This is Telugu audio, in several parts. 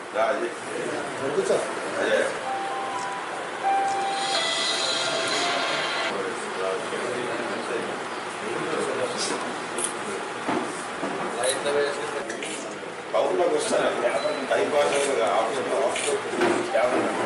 అదే టౌన్లోకి వస్తాను టైం పాస్ అవుతుంది ఆఫీస్లో ఆఫీస్లో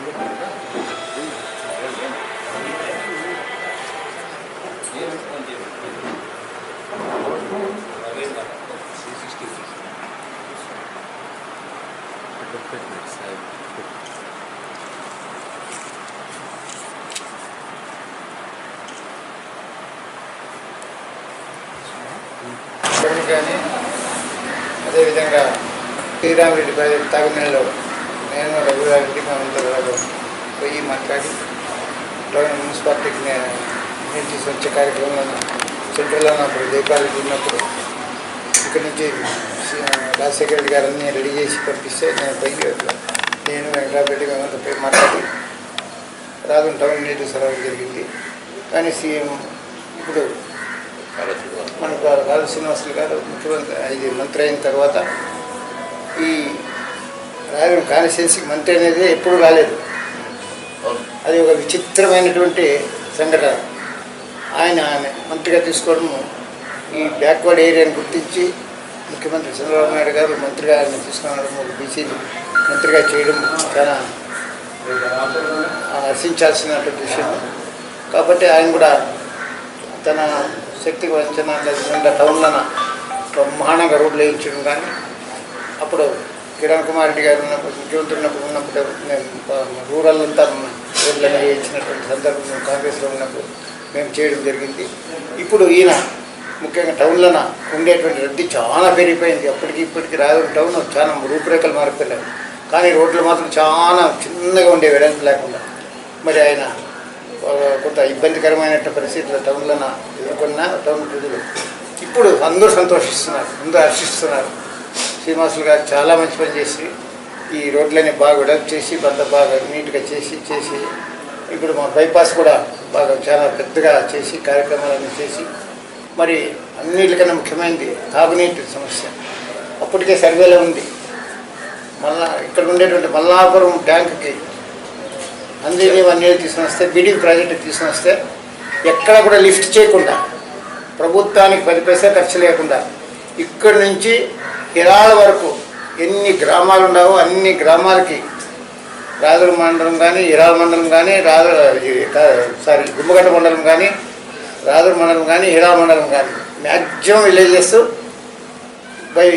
ఇక్కడికి కానీ అదేవిధంగా శ్రీరామరెడ్డి ప్రాజెక్ట్ తాగునీళ్ళలో నేను రఘురారెడ్డి మా అందరూ పోయి మాట్లాడి టౌన్ మున్సిపాలిటీకి నేను నేను తీసుకొచ్చే కార్యక్రమంలో సెంట్రల్లో ఉన్నప్పుడు దీపావళి ఉన్నప్పుడు ఇక్కడ నుంచి సి- రాజశేఖర రెడ్డి గారు అన్నీ రెడీ చేసి పంపిస్తే నేను పోయి నేను వెంకటరామరెడ్డి మేమంతా పోయి మాట్లాడి రాజు టౌన్ నీటి సరఫరా జరిగింది కానీ సీఎం ఇప్పుడు మనకు రాజు శ్రీనివాసులు గారు ముఖ్యమంత్రి ఇది మంత్రి అయిన తర్వాత ఈ రాయగడ కాన్స్టిట్యున్సీకి మంత్రి అనేది ఎప్పుడు రాలేదు అది ఒక విచిత్రమైనటువంటి సంఘటన ఆయన మంత్రిగా తీసుకోవడము ఈ బ్యాక్వర్డ్ ఏరియాని గుర్తించి ముఖ్యమంత్రి చంద్రబాబు నాయుడు గారు మంత్రిగా ఆయన తీసుకురావడం ఒక బీసీని మంత్రిగా చేయడం చాలా హర్షించాల్సినటువంటి విషయం కాబట్టి ఆయన కూడా తన శక్తికి వంచన లేకుండా టౌన్లోన బ్రహ్మాండంగా రోడ్లు వేయించడం కానీ అప్పుడు కిరణ్ కుమార్ రెడ్డి గారు ఉన్నప్పుడు ముఖ్యమంత్రి ఉన్నప్పుడు ఉన్నప్పుడు మేము రూరల్ అంతా రోడ్లను వేయించినటువంటి సందర్భం మేము కాంగ్రెస్లో ఉన్నప్పుడు మేము చేయడం జరిగింది ఇప్పుడు ఈయన ముఖ్యంగా టౌన్లోన ఉండేటువంటి రద్దీ చాలా పెరిగిపోయింది అప్పటికి ఇప్పటికి రాయలూరు టౌన్ చాలా రూపురేఖలు మారిపోయాయి కానీ రోడ్లు మాత్రం చాలా చిన్నగా ఉండే వెడల్పు లేకుండా మరి ఆయన ఆ, కొంత ఇబ్బందికరమైనటువంటి పరిస్థితులు టౌన్లోన ఎదుర్కొన్న టౌన్ ప్రజలు ఇప్పుడు అందరూ సంతోషిస్తున్నారు అందరూ హర్షిస్తున్నారు శ్రీనివాసులు గారు చాలా మంచి పని చేసి ఈ రోడ్లని బాగా వెడల్పు చేసి అంత బాగా నీట్గా చేసి చేసి ఇప్పుడు మా బైపాస్ కూడా బాగా చాలా పెద్దగా చేసి కార్యక్రమాలన్నీ చేసి మరి అన్నిటికన్నా ముఖ్యమైనది తాగునీటి సమస్య అప్పటికే సర్వేలో ఉంది మళ్ళా ఇక్కడ ఉండేటువంటి మల్లాపురం ట్యాంక్కి అందరినీ వన్ ఇయర్ తీసుకుని వస్తే బిడింగ్ ప్రాజెక్ట్ తీసుకుని వస్తే ఎక్కడ కూడా లిఫ్ట్ చేయకుండా ప్రభుత్వానికి పది పైసా ఖర్చు లేకుండా ఇక్కడి నుంచి హిరాల వరకు ఎన్ని గ్రామాలు ఉన్నావో అన్ని గ్రామాలకి రాజుల మండలం కానీ ఇరాల మండలం కానీ రాజు ఇది కా- సారీ గుమ్మగడ్డ మండలం కానీ రాజుల మండలం కానీ హిరా మండలం కానీ మ్యాక్సిమం విలేజెస్ బై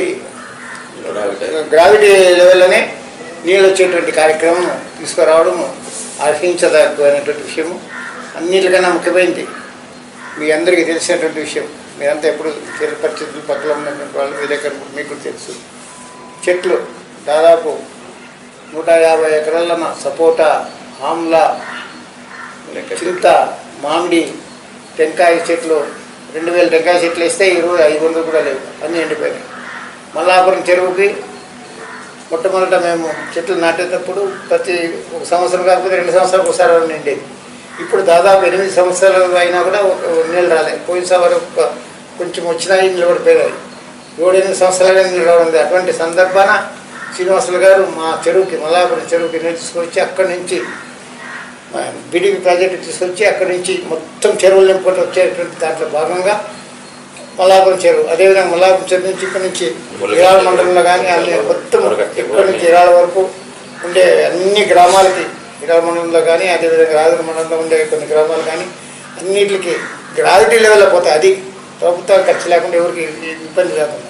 గ్రావిటీ లెవెల్లోనే నీళ్ళు వచ్చేటువంటి కార్యక్రమం తీసుకురావడం ఆశించదగ్గమైనటువంటి విషయము అన్నిటికన్నా ముఖ్యమైనది మీ అందరికీ తెలిసినటువంటి విషయం మీరంతా ఎప్పుడు తీర పరిస్థితులు పక్కన ఉన్నటువంటి వాళ్ళు విలేకరులు మీకు కూడా తెలుసు చెట్లు దాదాపు నూట యాభై ఎకరాల సపోటా ఆమ్లా చింత మామిడి టెంకాయ చెట్లు రెండు వేల టెంకాయ చెట్లు వేస్తే ఇరవై ఐదు వందలు కూడా లేవు అన్నీ ఎండిపోయినాయి మల్లాపురం చెరువుకి మొట్టమొదట మేము చెట్లు నాటేటప్పుడు ప్రతి ఒక సంవత్సరం కాకపోతే రెండు సంవత్సరాలకు ఒకసారి నిండేది ఇప్పుడు దాదాపు ఎనిమిది సంవత్సరాలు అయినా కూడా ఒక నీళ్ళు రాలేదు పోయినసారి వరకు ఒక కొంచెం వచ్చినాయి నిలబడిపోయినాయి ఏడు ఎనిమిది సంవత్సరాలుగా నీళ్ళు రావడం అటువంటి సందర్భాన శ్రీనివాసులు గారు మా చెరువుకి మల్లాపురం చెరువుకి నీళ్ళు తీసుకొచ్చి అక్కడి నుంచి బిడివి ప్రాజెక్టు తీసుకొచ్చి అక్కడి నుంచి మొత్తం చెరువులు నింపుకుంటూ వచ్చేటువంటి దాంట్లో భాగంగా మల్లాపురం చెరువు అదేవిధంగా మల్లాపురం చెరువు నుంచి ఇక్కడ నుంచి ఇరాల మండలంలో కానీ అన్ని మొత్తం ఇక్కడ నుంచి ఇరాల వరకు ఉండే అన్ని గ్రామాలకి ఇరాల మండలంలో కానీ అదేవిధంగా రాజుల మండలంలో ఉండే కొన్ని గ్రామాలు కానీ అన్నిటికి గ్రావిటీ లెవెల్లో పోతాయి అది ప్రభుత్వానికి ఖర్చు లేకుండా ఎవరికి ఇబ్బంది లేకుండా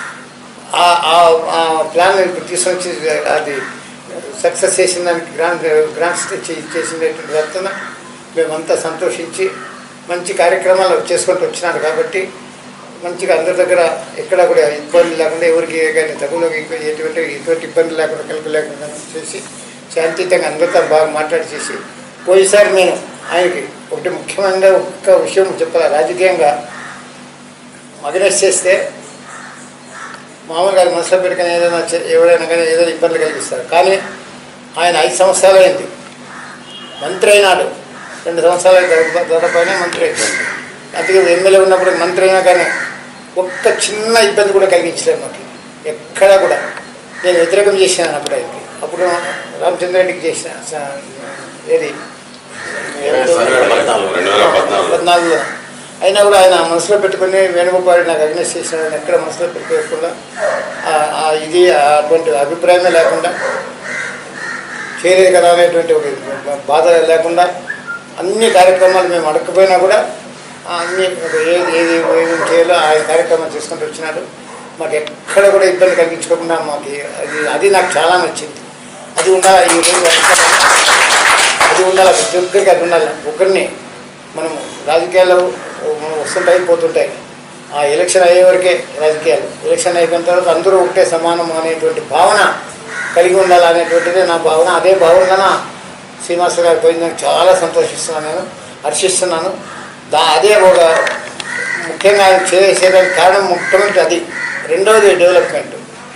ఆ- ఆ- ఆ ప్లాన్ ఇప్పుడు తీసుకొచ్చి అది సక్సెస్ చేసిన దానికి గ్రాంట్ గ్రాంట్స్ తెచ్చి చేసినటువంటి తర్వాత మేమంతా సంతోషించి మంచి కార్యక్రమాలు చేసుకుంటూ వచ్చినారు కాబట్టి మంచిగా అందరి దగ్గర ఎక్కడ కూడా ఇబ్బంది లేకుండా ఎవరికి కానీ తగులో ఇంకా ఎటువంటి ఎటువంటి ఇబ్బంది లేకుండా కలిపి లేకుండా చేసి శాంతియుతంగా అందరితో బాగా మాట్లాడి చేసి పోయిసారి నేను ఆయనకి ఒకటి ముఖ్యమైన ఒక్క విషయం చెప్పాలి రాజకీయంగా మగనెస్ చేస్తే మామూలుగా మనసులో పెట్టుకుని ఏదైనా చే- ఎవరైనా కానీ ఏదో ఇబ్బంది కలిగిస్తారు కానీ ఆయన ఐదు సంవత్సరాలు అయింది మంత్రి అయినాడు రెండు సంవత్సరాలు దాదాపైన మంత్రి అయిపోయింది అందుకే ఎమ్మెల్యే ఉన్నప్పుడు మంత్రి అయినా కానీ ఒక్క చిన్న ఇబ్బంది కూడా కలిగించలేదు మాకు ఎక్కడా కూడా నేను వ్యతిరేకం చేసినాను అప్పుడు ఆయనకి అప్పుడు రామచంద్ర రెడ్డికి చేసిన స- ఏది రెండు వేల పద్నాలుగు పద్నాలుగులో అయినా కూడా ఆయన మనసులో పెట్టుకుని వేణుగోపాల్ నాకు అగ్నెస్ చేసినాడు ఎక్కడ మనసులో పెట్టుకోకుండా ఆ- ఆ ఇది అటువంటి అభిప్రాయమే లేకుండా చేయలేదు కదా అనేటువంటి ఒక బాధ లేకుండా అన్ని కార్యక్రమాలు మేము అడగకపోయినా కూడా ఆ అన్ని ఒక ఏది ఏది ఏమేమి చేయాలో ఆ కార్యక్రమం చేసుకుంటూ వచ్చినాడు మాకు ఎక్కడ కూడా ఇబ్బంది కలిగించుకోకుండా మాకు అది అది నాకు చాలా నచ్చింది అది ఉండాలి ఈ రోజు అది ఉండాలి ప్రతి ఒక్కరికి అది ఉండాలి ఒకరిని మనం రాజకీయాలు మనం వస్తుంటాయి పోతుంటాయి ఆ ఎలక్షన్ అయ్యే వరకే రాజకీయాలు ఎలక్షన్ అయిపోయిన తర్వాత అందరూ ఒకటే సమానం అనేటువంటి భావన కలిగి ఉండాలి అనేటువంటిదే నా భావన అదే భావన శ్రీనివాస గారు పోయిందని చాలా సంతోషిస్తున్నాను నేను హర్షిస్తున్నాను దా అదే ఒక ముఖ్యంగా ఆయన చేసేదానికి కారణం ముఖ్యమంత్రి అది రెండవది డెవలప్మెంట్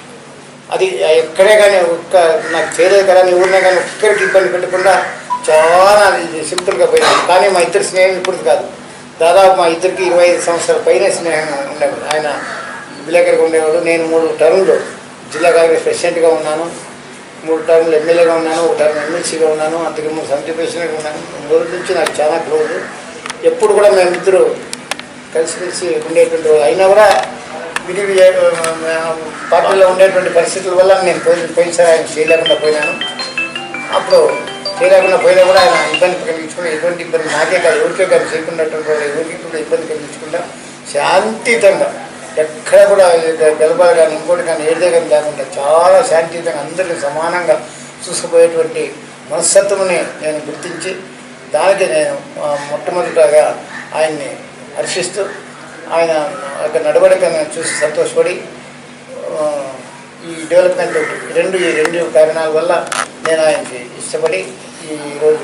అది ఎక్కడే కానీ ఒక్క నాకు చేయలేదు కదా నీ ఊరినే కానీ ఒక్కరికి ఇబ్బంది పెట్టకుండా చాలా ఇది సింపుల్గా పోయింది కానీ మా ఇద్దరి స్నేహం ఇప్పుడు కాదు దాదాపు మా ఇద్దరికి ఇరవై ఐదు సంవత్సరాల పైన స్నేహం ఉండేవాడు ఆయన విలేకరిగా ఉండేవాడు నేను మూడు టర్మ్లు జిల్లా కాంగ్రెస్ ప్రెసిడెంట్గా ఉన్నాను మూడు టర్మ్లు ఎమ్మెల్యేగా ఉన్నాను ఒక టర్మ్ ఎమ్మెల్సీగా ఉన్నాను అంతకు మూడు సమితి ప్రెసిడెంట్గా ఉన్నాను మూడు నుంచి నాకు చాలా క్లోజ్ ఎప్పుడు కూడా మేమిద్దరు కలిసిమెలిసి ఉండేటువంటి వాళ్ళు. అయినా కూడా విధి విజయ పార్టీలో ఉండేటువంటి పరిస్థితుల వల్ల నేను పోయి పోయినసారి ఆయన చేయలేకుండా పోయినాను అప్పుడు చేయలేకుండా పోయినా కూడా ఆయన ఇబ్బంది కలిగించుకుని ఎటువంటి ఇబ్బంది నాకే కాదు ఎవరికే కాదు చేయకున్నటువంటి వాళ్ళు ఎవరికి కూడా ఇబ్బంది కలిగించకుండా శాంతియుతంగా ఎక్కడ కూడా గెలపాలి కానీ ఇంకోటి కానీ ఏదే కానీ లేకుండా చాలా శాంతియుతంగా అందరినీ సమానంగా చూసుకుపోయేటువంటి మనస్తత్వముని నేను గుర్తించి దానికి నేను ఆ, మొట్టమొదటగా ఆయన్ని హర్షిస్తూ ఆయన యొక్క నడవడికను చూసి సంతోషపడి ఆ, ఈ డెవలప్మెంట్ ఈ రెండు ఈ రెండు కారణాల వల్ల నేను ఆయనకి ఇష్టపడి ఈరోజు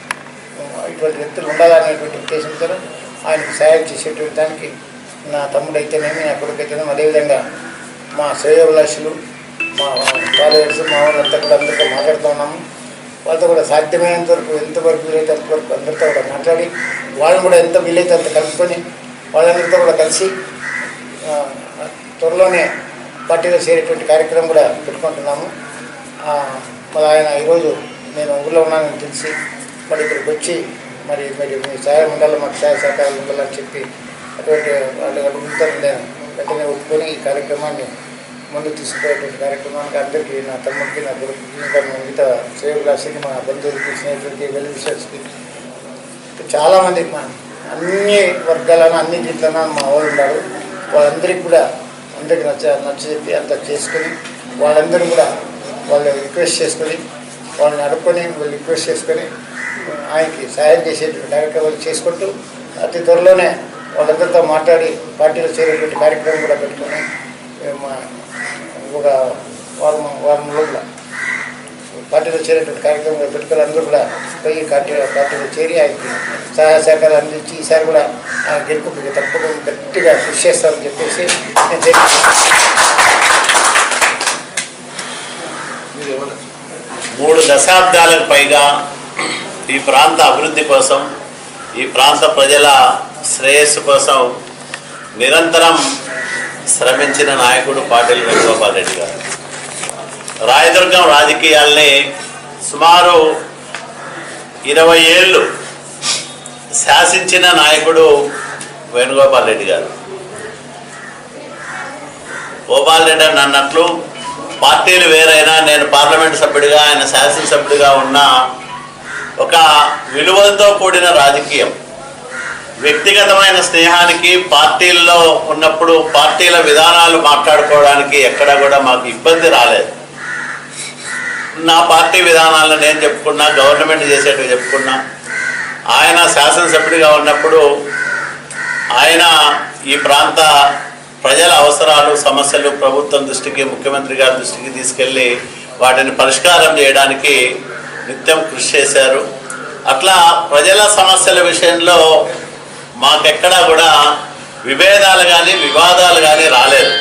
ఇటువంటి వ్యక్తులు ఉండాలనేటువంటి ఉద్దేశంతో ఆయనకు సహాయం చేసేటువంటి దానికి నా తమ్ముడైతేనేమి నా కొడుకైతేనేమి అదేవిధంగా మా శ్రేయోభిలాషులు మా ఫాలోవర్స్ మా వాళ్ళంతా కూడా అందరితో మాట్లాడుతూ ఉన్నాము వాళ్ళతో కూడా సాధ్యమైనంత వరకు ఎంతవరకు వీలైతే అంతవరకు అందరితో కూడా మాట్లాడి వాళ్ళని కూడా ఎంత వీలైతే అంత కలుపుకొని వాళ్ళందరితో కూడా కలిసి ఆ, త్వరలోనే పార్టీలో చేరేటువంటి కార్యక్రమం కూడా పెట్టుకుంటున్నాము ఆ, మరి ఆయన ఈరోజు నేను ఊళ్ళో ఉన్నానని తెలిసి మరి ఇక్కడికి వచ్చి మరి మరి మీ సహాయం ఉండాలి మాకు సహాయ సహకారాలు ఉండాలని చెప్పి అటువంటి వాళ్ళ అడుగుతారు నేను వెంటనే ఒప్పుకొని ఈ కార్యక్రమాన్ని ముందు తీసుకుపోయేటువంటి కార్యక్రమానికి అందరికీ నా తమ్ముడికి నా కొడుకుకి ఇంకా మా మిగతా శ్రేయభిలాషికి మా బంధువులకి స్నేహితులకి వెల్ విషర్స్కి చాలామంది మా అన్ని వర్గాలను అన్ని దీంట్లోనూ మా వాళ్ళు ఉన్నారు వాళ్ళందరికీ కూడా అందరికి నచ్చ నచ్చ చెప్పి అంతా చేసుకొని వాళ్ళందరూ కూడా వాళ్ళు రిక్వెస్ట్ చేసుకొని వాళ్ళని అడుక్కొని వాళ్ళు రిక్వెస్ట్ చేసుకొని ఆయనకి సహాయం చేసేటువంటి కార్యక్రమాలు చేసుకుంటూ అతి త్వరలోనే వాళ్ళందరితో మాట్లాడి పార్టీలో చేరేటువంటి కార్యక్రమం కూడా పెట్టుకొని ఏ, మా ఒక వారం వారం లోపల పార్టీలో చేరేటువంటి కార్యక్రమం కూడా పెట్టుకొని అందరూ కూడా పోయి పార్టీ పార్టీలో చేరి ఆయనకి సహాయ సహకారాలు అందించి ఈసారి కూడా ఆ గెలుపుకి తప్పకుండా గట్టిగా కృషి చేస్తామని చెప్పేసి నేను తెలియజేస్తున్నాను. మూడు దశాబ్దాలకు పైగా ఈ ప్రాంత అభివృద్ధి కోసం ఈ ప్రాంత ప్రజల శ్రేయస్సు కోసం నిరంతరం శ్రమించిన నాయకుడు పాటిల్ వేణుగోపాల్ రెడ్డి గారు రాయదుర్గం రాజకీయాల్ని సుమారు ఇరవై ఏళ్ళు శాసించిన నాయకుడు వేణుగోపాల్ రెడ్డి గారు గోపాల్ రెడ్డి అని అన్నట్లు పార్టీలు వేరైనా నేను పార్లమెంట్ సభ్యుడిగా ఆయన శాసనసభ్యుడిగా ఉన్న ఒక విలువలతో కూడిన రాజకీయం వ్యక్తిగతమైన స్నేహానికి పార్టీల్లో ఉన్నప్పుడు పార్టీల విధానాలు మాట్లాడుకోవడానికి ఎక్కడ కూడా మాకు ఇబ్బంది రాలేదు నా పార్టీ విధానాలను నేను చెప్పుకున్నా గవర్నమెంట్ చేసేటివి చెప్పుకున్నా ఆయన శాసనసభ్యుడిగా ఉన్నప్పుడు ఆయన ఈ ప్రాంత ప్రజల అవసరాలు సమస్యలు ప్రభుత్వం దృష్టికి ముఖ్యమంత్రి గారి దృష్టికి తీసుకెళ్ళి వాటిని పరిష్కారం చేయడానికి నిత్యం కృషి చేశారు అట్లా ప్రజల సమస్యల విషయంలో మాకెక్కడా కూడా విభేదాలు కానీ వివాదాలు కానీ రాలేదు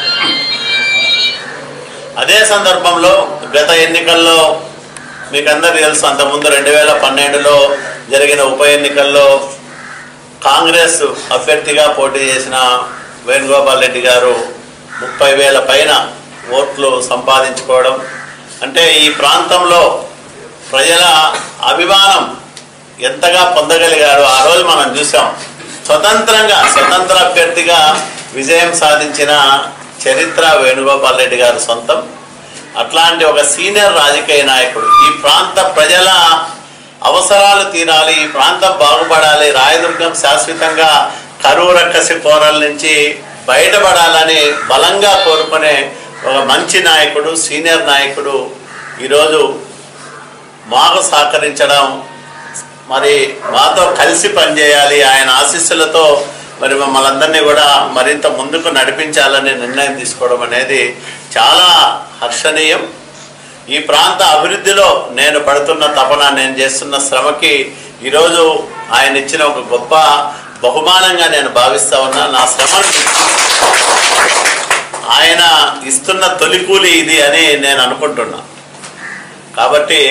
అదే సందర్భంలో గత ఎన్నికల్లో మీకు అందరికీ తెలుసు అంతకుముందు రెండు వేల పన్నెండులో జరిగిన ఉప ఎన్నికల్లో కాంగ్రెస్ అభ్యర్థిగా పోటీ చేసిన వేణుగోపాల్ రెడ్డి గారు ముప్పై వేల పైన ఓట్లు సంపాదించుకోవడం అంటే ఈ ప్రాంతంలో ప్రజల అభిమానం ఎంతగా పొందగలిగారో ఆ రోజు మనం చూసాం స్వతంత్రంగా స్వతంత్ర అభ్యర్థిగా విజయం సాధించిన చరిత్ర వేణుగోపాల్ రెడ్డి గారి సొంతం అట్లాంటి ఒక సీనియర్ రాజకీయ నాయకుడు ఈ ప్రాంత ప్రజల అవసరాలు తీరాలి ఈ ప్రాంతం బాగుపడాలి రాయదుర్గం శాశ్వతంగా కరువు రక్కసి కోరల నుంచి బయటపడాలని బలంగా కోరుకునే ఒక మంచి నాయకుడు సీనియర్ నాయకుడు ఈరోజు మాకు సహకరించడం మరి మాతో కలిసి పనిచేయాలి ఆయన ఆశీస్సులతో మరి మమ్మల్ని అందరినీ కూడా మరింత ముందుకు నడిపించాలని నిర్ణయం తీసుకోవడం అనేది చాలా హర్షణీయం ఈ ప్రాంత అభివృద్ధిలో నేను పడుతున్న తపన నేను చేస్తున్న శ్రమకి ఈరోజు ఆయన ఇచ్చిన ఒక గొప్ప బహుమానంగా నేను భావిస్తా ఉన్నా నా శ్రమను ఆయన ఇస్తున్న తొలికూలి ఇది అని నేను అనుకుంటున్నా కాబట్టి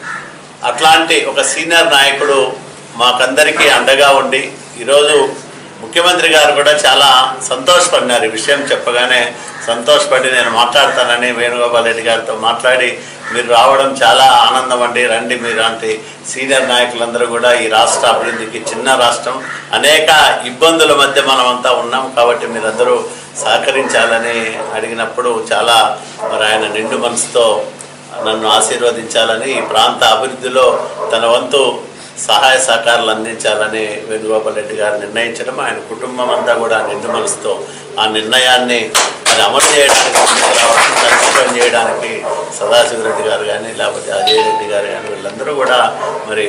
అట్లాంటి ఒక సీనియర్ నాయకుడు మాకందరికీ అండగా ఉండి ఈరోజు ముఖ్యమంత్రి గారు కూడా చాలా సంతోషపడినారు ఈ విషయం చెప్పగానే సంతోషపడి నేను మాట్లాడతానని వేణుగోపాల్ రెడ్డి గారితో మాట్లాడి మీరు రావడం చాలా ఆనందం అండి రండి మీలాంటి సీనియర్ నాయకులందరూ కూడా ఈ రాష్ట్ర అభివృద్ధికి చిన్న రాష్ట్రం అనేక ఇబ్బందుల మధ్య మనమంతా ఉన్నాం కాబట్టి మీరందరూ సహకరించాలని అడిగినప్పుడు చాలా మరి ఆయన నిండు మనసుతో నన్ను ఆశీర్వదించాలని ఈ ప్రాంత అభివృద్ధిలో తన వంతు సహాయ సహకారాలు అందించాలని వేణుగోపాల్ రెడ్డి గారు నిర్ణయించడం ఆయన కుటుంబం అంతా కూడా నిండు మనసుతో ఆ నిర్ణయాన్ని మరి అమలు చేయడానికి ముందుకు రావడం, కలిసి పని చేయడానికి సదాశివరెడ్డి గారు కానీ లేకపోతే అజయ్ రెడ్డి గారు కానీ వీళ్ళందరూ కూడా మరి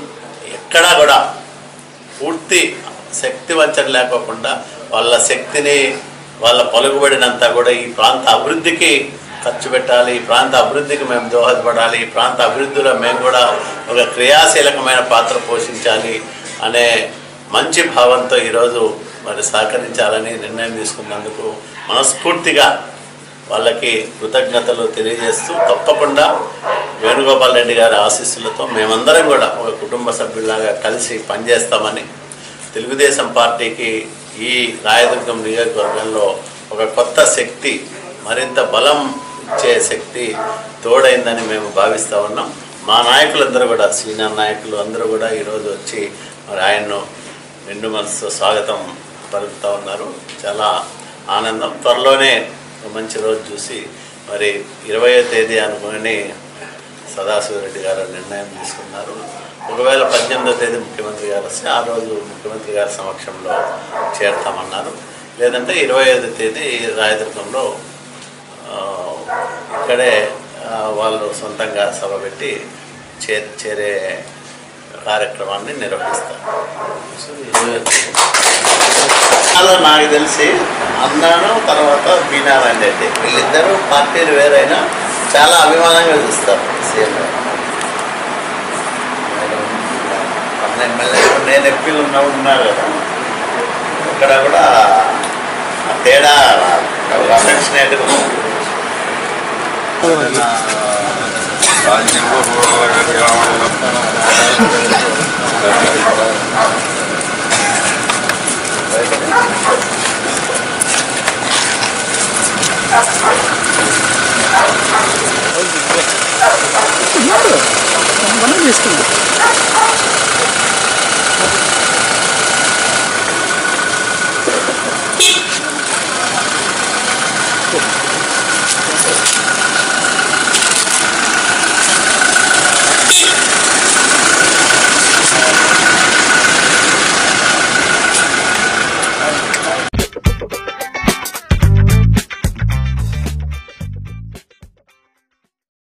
ఎక్కడా కూడా పూర్తి శక్తి వంచన లేకోకుండా వాళ్ళ శక్తిని వాళ్ళ పలుకుబడినంతా కూడా ఈ ప్రాంత అభివృద్ధికి ఖర్చు పెట్టాలి ఈ ప్రాంత అభివృద్ధికి మేము దోహదపడాలి ఈ ప్రాంత అభివృద్ధిలో మేము కూడా ఒక క్రియాశీలకమైన పాత్ర పోషించాలి అనే మంచి భావంతో ఈరోజు మరి సహకరించాలని నిర్ణయం తీసుకున్నందుకు మనస్ఫూర్తిగా వాళ్ళకి కృతజ్ఞతలు తెలియజేస్తూ తప్పకుండా వేణుగోపాల్ రెడ్డి గారి ఆశీస్సులతో మేమందరం కూడా ఒక కుటుంబ సభ్యులాగా కలిసి పనిచేస్తామని తెలుగుదేశం పార్టీకి ఈ రాయదుర్గం నియోజకవర్గంలో ఒక కొత్త శక్తి మరింత బలం ఇచ్చే శక్తి తోడైందని మేము భావిస్తూ ఉన్నాం మా నాయకులందరూ కూడా సీనియర్ నాయకులు అందరూ కూడా ఈరోజు వచ్చి మరి ఆయన్ను నిండు మనసుతో స్వాగతం పలుకుతూ ఉన్నారు చాలా ఆనందం త్వరలోనే ఒక మంచి రోజు చూసి మరి ఇరవయో తేదీ అనుకుని సదాశివరెడ్డి గారు నిర్ణయం తీసుకున్నారు ఒకవేళ పద్దెనిమిదో తేదీ ముఖ్యమంత్రి గారు వస్తే ఆ రోజు ముఖ్యమంత్రి గారి సమక్షంలో చేరతామన్నారు లేదంటే ఇరవై ఐదో తేదీ రాయదుర్గంలో ఆ, ఇక్కడే ఆ, వాళ్ళు సొంతంగా సభ పెట్టి చే చేరే కార్యక్రమాన్ని నిర్వహిస్తారు సో ఇది- అలా నాకు తెలిసి అన్నాను తర్వాత బీనారాయణ రెడ్డి వీళ్ళిద్దరూ పార్టీలు వేరైనా చాలా అభిమానంగా చూస్తారు సీఎం గారు మన ఎమ్మెల్యే నేను ఎంపీలు ఉన్నా ఉన్నారు కదా ఇక్కడ కూడా ఆ తేడా అఫెక్షనేట్గా ఉంది రాజకీయంలో మనం చేసుకుందాం